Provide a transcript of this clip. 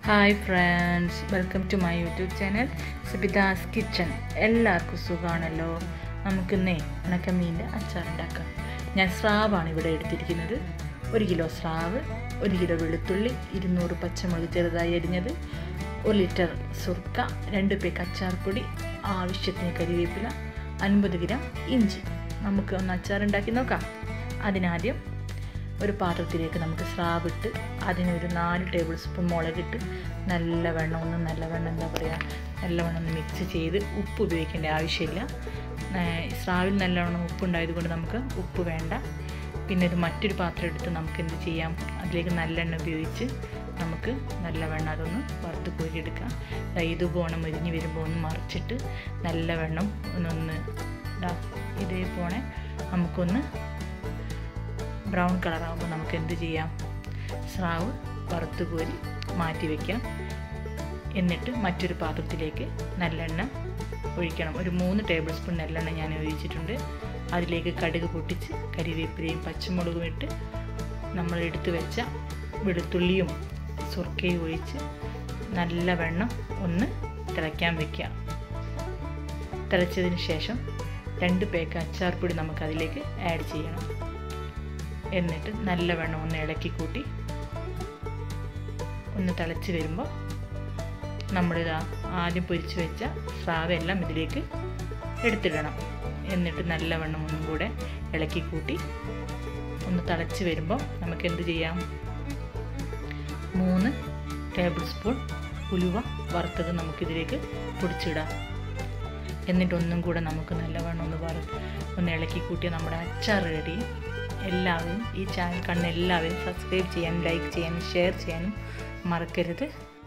hi friends welcome to my YouTube channel Sabitha's kitchen എല്ലാവർക്കും സുഖമാണല്ലോ നമുക്കിന്നേ ഉണക്കമീൻ്റെ അച്ചാറുണ്ടാക്കാം ഞാൻ സ്രാവാണ് ഇവിടെ എടുത്തിരിക്കുന്നത് ഒരു കിലോ സ്രാവ് ഒരു കിലോ വെളുത്തുള്ളി ഇരുന്നൂറ് പച്ചമുളക് ചെറുതായി അരിഞ്ഞത് ഒരു ലിറ്റർ സുർക്ക രണ്ട് പേക്ക് അച്ചാർപ്പൊടി ആവശ്യത്തിന് കരിവേപ്പില അൻപത് ഗ്രാം ഇഞ്ചി നമുക്ക് ഒന്ന് അച്ചാറുണ്ടാക്കി നോക്കാം അതിനാദ്യം ഒരു പാത്രത്തിലേക്ക് നമുക്ക് സ്രാവിട്ട് അതിനൊരു നാല് ടേബിൾ സ്പൂൺ മുളകിട്ട് നല്ലവണ്ണം ഒന്ന് നല്ലവണ്ണം എന്താ പറയുക നല്ലവണ്ണം ഒന്ന് മിക്സ് ചെയ്ത് ഉപ്പ് ഉപയോഗിക്കേണ്ട ആവശ്യമില്ല സ്രാവിൽ നല്ലവണ്ണം ഉപ്പുണ്ടായത് കൊണ്ട് നമുക്ക് ഉപ്പ് വേണ്ട പിന്നെ ഒരു മറ്റൊരു പാത്രം എടുത്ത് നമുക്ക് എന്ത് ചെയ്യാം അതിലേക്ക് നല്ലെണ്ണ ഉപയോഗിച്ച് നമുക്ക് നല്ലവണ്ണം അതൊന്ന് വറുത്ത് കോരിയെടുക്കാം ഇതുപോലെ മുരിഞ്ഞ് വരുമ്പോൾ ഒന്ന് മറിച്ചിട്ട് നല്ലവണ്ണം ഒന്നൊന്ന് ഇതാ ഇതേപോലെ നമുക്കൊന്ന് ബ്രൗൺ കളറാകുമ്പോൾ നമുക്ക് എന്ത് ചെയ്യാം സ്രാവ് വറുത്ത് കോരി മാറ്റി വയ്ക്കാം എന്നിട്ട് മറ്റൊരു പാത്രത്തിലേക്ക് നല്ലെണ്ണ ഒഴിക്കണം ഒരു മൂന്ന് ടേബിൾ സ്പൂൺ നെല്ലെണ്ണ ഞാൻ ഒഴിച്ചിട്ടുണ്ട് അതിലേക്ക് കടുക് പൊട്ടിച്ച് കരിവേപ്പിലയും പച്ചമുളകും ഇട്ട് നമ്മൾ എടുത്തു വെച്ച വെളുത്തുള്ളിയും സുർക്കയും ഒഴിച്ച് നല്ല വെണ്ണം ഒന്ന് തിളയ്ക്കാൻ വയ്ക്കുക തിളച്ചതിന് ശേഷം രണ്ട് പേക്ക് അച്ചാർപ്പൊടി നമുക്ക് അതിലേക്ക് ആഡ് ചെയ്യണം എന്നിട്ട് നല്ലവണ്ണം ഒന്ന് ഇളക്കി കൂട്ടി ഒന്ന് തിളച്ച് വരുമ്പോൾ നമ്മളിത് ആദ്യം പൊരിച്ച് വെച്ച സ്രാവെല്ലാം ഇതിലേക്ക് എടുത്തിടണം എന്നിട്ട് നല്ലവണ്ണം ഒന്നും കൂടെ ഇളക്കി കൂട്ടി ഒന്ന് തിളച്ച് വരുമ്പോൾ നമുക്ക് എന്ത് ചെയ്യാം മൂന്ന് ടേബിൾ സ്പൂൺ ഉലുവ വറുത്തത് നമുക്കിതിലേക്ക് പൊടിച്ചിടാം എന്നിട്ട് ഒന്നും കൂടെ നമുക്ക് നല്ലവണ്ണം ഒന്ന് വറ ഒന്ന് ഇളക്കി കൂട്ടി നമ്മുടെ അച്ചാർ റെഡി എല്ലാവരും ഈ ചാനൽ കാണുന്ന എല്ലാവരും സബ്സ്ക്രൈബ് ചെയ്യാനും ലൈക്ക് ചെയ്യാനും ഷെയർ ചെയ്യാനും മറക്കരുത്